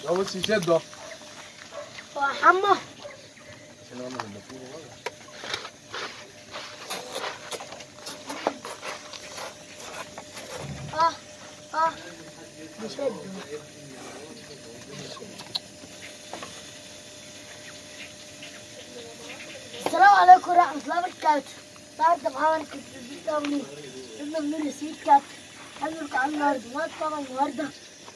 ده بص يشد اهو وحمى عشان اعمل المفروض اه اه بشد السلام عليكم ورحمة الله وبركاته النهارده معانا كنت في البيت أمي جبنا من ريسيت كات هنقول عن النهارده ما طبعا النهارده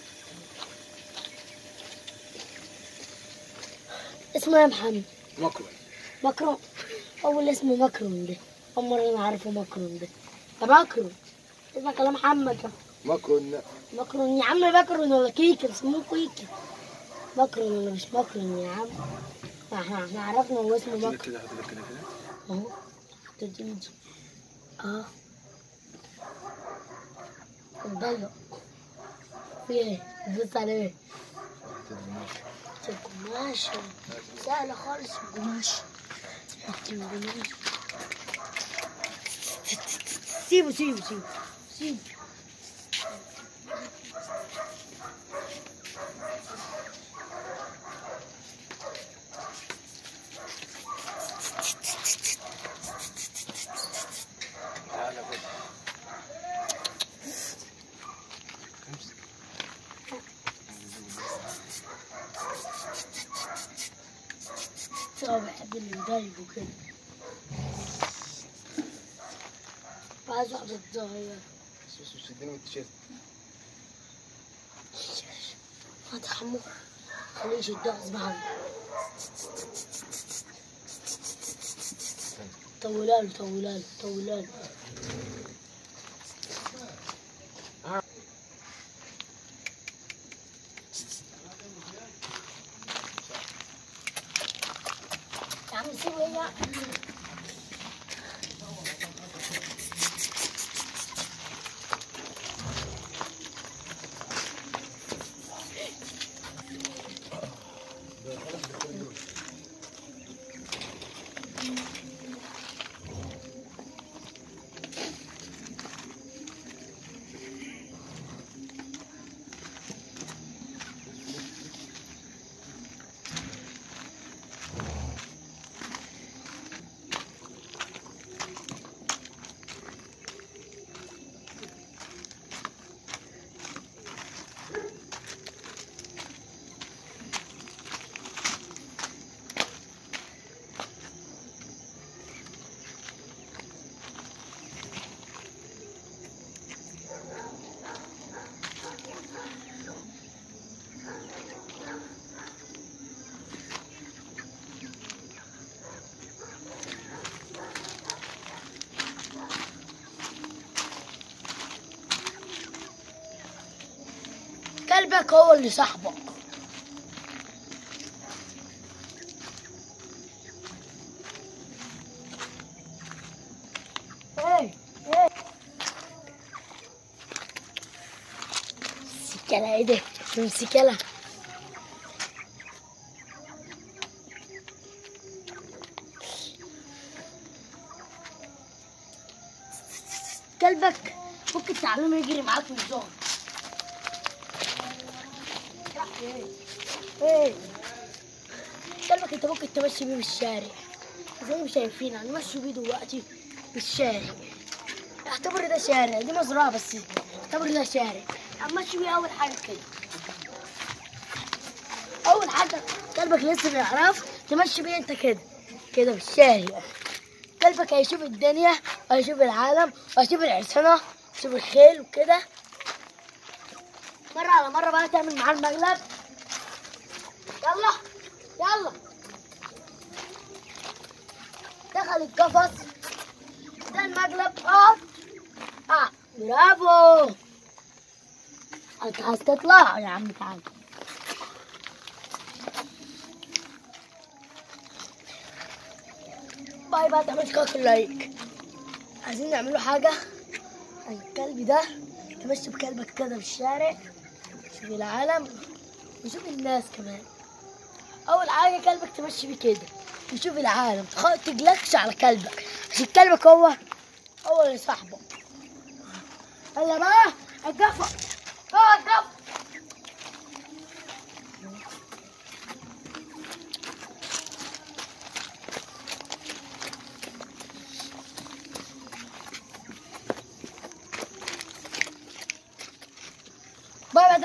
اسمه يا محمد مكرم مكرون أول اسمه مكرون ده أول مرة أنا أعرفه مكرون ده ده مكرون اسمك يا محمد مكرم مكرون يا عم مكرون ولا كيكة بيسموه كيكة مكرون ولا مش مكرون يا عم احنا احنا عرفنا هو اسمه كده مكرون كده كده كده كده اهو تجيجي اه ضيق في ايه؟ بص على ايه؟ القماشة سهلة خالص القماشة حط القماشة سيبه سيبه سيبه سيبه تعالى بس امسك هو بحب اللي يضايقه كده عايز واحدة صغيرة بس بس بس اديني التيشيرت هات حمو خليه يشدها غصب عنه طولها له طولها له طولها له يا عم سيبه ايه يا كلبك هو اللي صاحبك ايه ايه سكالة ايه ده سكالة كلبك ممكن تعلمه يجري معاك في الزهر ايه ايه كلبك انت ممكن تمشي بيه بالشارع زي ما شايفين هنمشي بيه دلوقتي بالشارع اعتبر ده شارع دي مزرعة بس اعتبر ده شارع هنمشي بيه أول حاجة كده أول حاجة كلبك لسه بيعرف تمشي بيه انت كده كده بالشارع كلبك هيشوف الدنيا وهيشوف العالم وهيشوف العرسنة وهيشوف الخيل وكده مرة على مرة بقى تعمل معاه المقلب يلا يلا دخل القفص ده المقلب اه اه برافو انت عايز تطلع يا عم تعال باي بقى تعمل كاك لايك عايزين نعمله حاجة الكلب ده تمشي بكلبك كده في الشارع شوف العالم وشوف الناس كمان اول حاجه كلبك تمشي بيه كده وشوف العالم تخ- تقلقش على كلبك عشان كلبك هو هو اللي صاحبه يلا بقى القفا اه القفا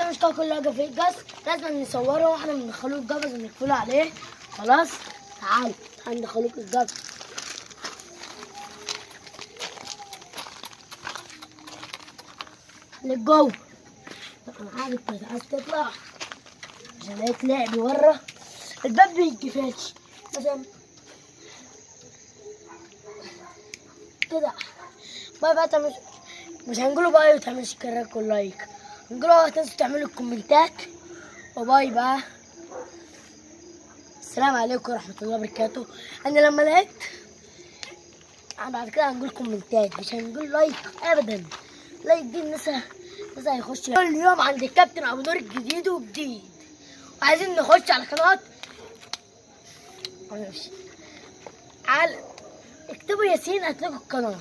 بقى مش كل حاجه في الجاز لازم نصوره واحنا بندخله الجبز ونقفله عليه خلاص تعال تعال ندخله الجبز للجو انا عارف انت عايز تطلع عشان لقيت لعب ورا الباب بيتقفلش مثلا كده باي بقى تعمل مش هنقوله باي وتعمل اشتراك ولايك هنقوله بقى تنسوا تعملوا الكومنتات وباي بقى السلام عليكم ورحمة الله وبركاته أنا لما لقيت أنا بعد كده هنقول كومنتات مش هنقول لايك أبدا لايك دي الناس الناس هيخش كل يوم عند الكابتن أبو نور الجديد وجديد وعايزين نخش على قناة معلش على اكتبوا ياسين هتلاقوا القناة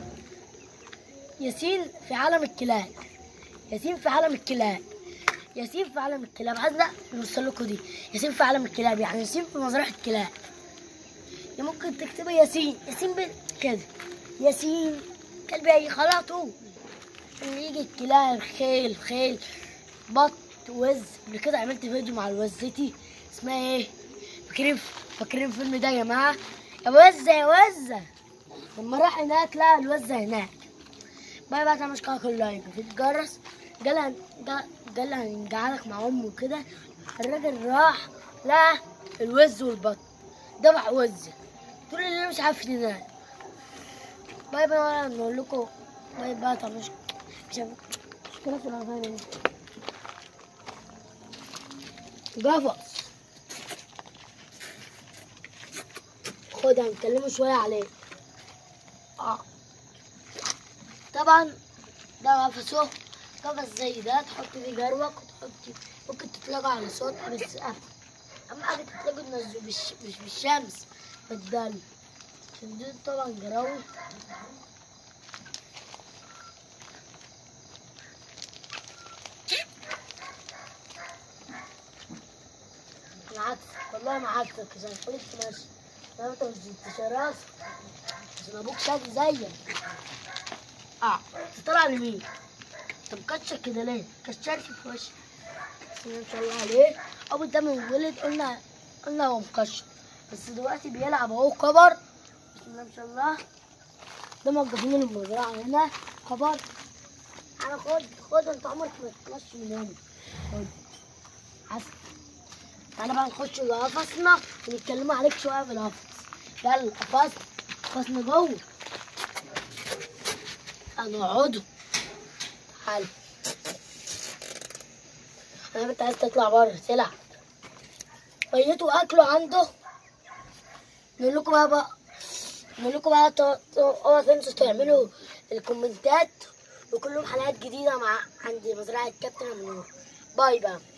ياسين في عالم الكلاب ياسين في عالم الكلاب ياسين في عالم الكلاب عايزنا نوصل لكم دي ياسين في عالم الكلاب يعني ياسين في مزرعة الكلاب يا ممكن تكتبوا ياسين ياسين ب... كده ياسين كلب اي خلاص هو اللي يجي الكلاب خيل خيل بط وز قبل كده عملت فيديو مع الوزتي اسمها ايه فاكرين فاكرين الفيلم ده يا جماعه يا وزه يا وزه لما راح هناك لقى الوزه هناك باي بقى تعمل اشتراك اللايك وفي الجرس قال قال هنقعدك مع امه وكده الراجل راح لقى الوز والبط دبح وزه طول الليل مش عارف ينام باي باي نقول لكم باي باي تعمل مش مشكلة في الأغاني قفص خد هنكلمه شوية عليه اه طبعا ده قفصه قفص زي ده تحط فيه جروك وتحط ممكن تتلقى على صوت بس أهم حاجة تتلقوا تنزلوا مش مش بالشمس بالدل عشان دول طبعا جراوي انا عكسك والله ما عكسك عشان كنت ماشي لو انت مش انت راسك عشان ابوك شكل زيك اه تطلع على مين انت مكشر كده ليه كشرش في وشك بسم الله ما شاء الله عليه اول ده من ولد قلنا قلنا هو مكشر بس دلوقتي بيلعب اهو كبر بسم الله ما شاء الله ده موقفين المزرعة هنا كبر انا خد خد انت عمرك ما تمشي من هنا خد عسل تعالى بقى نخش جوه قفصنا ونتكلموا عليك شويه في القفص يلا قفص قفصنا جوه هنقعدوا تعالى انا بنت عايز تطلع بره تلعب بيتوا اكلوا عنده نقول لكم بقى بقى نقول لكم بقى ت- ت- اوعوا تنسوا تعملوا الكومنتات وكل يوم حلقات جديده مع عند مزرعه كابتن منور باي بقى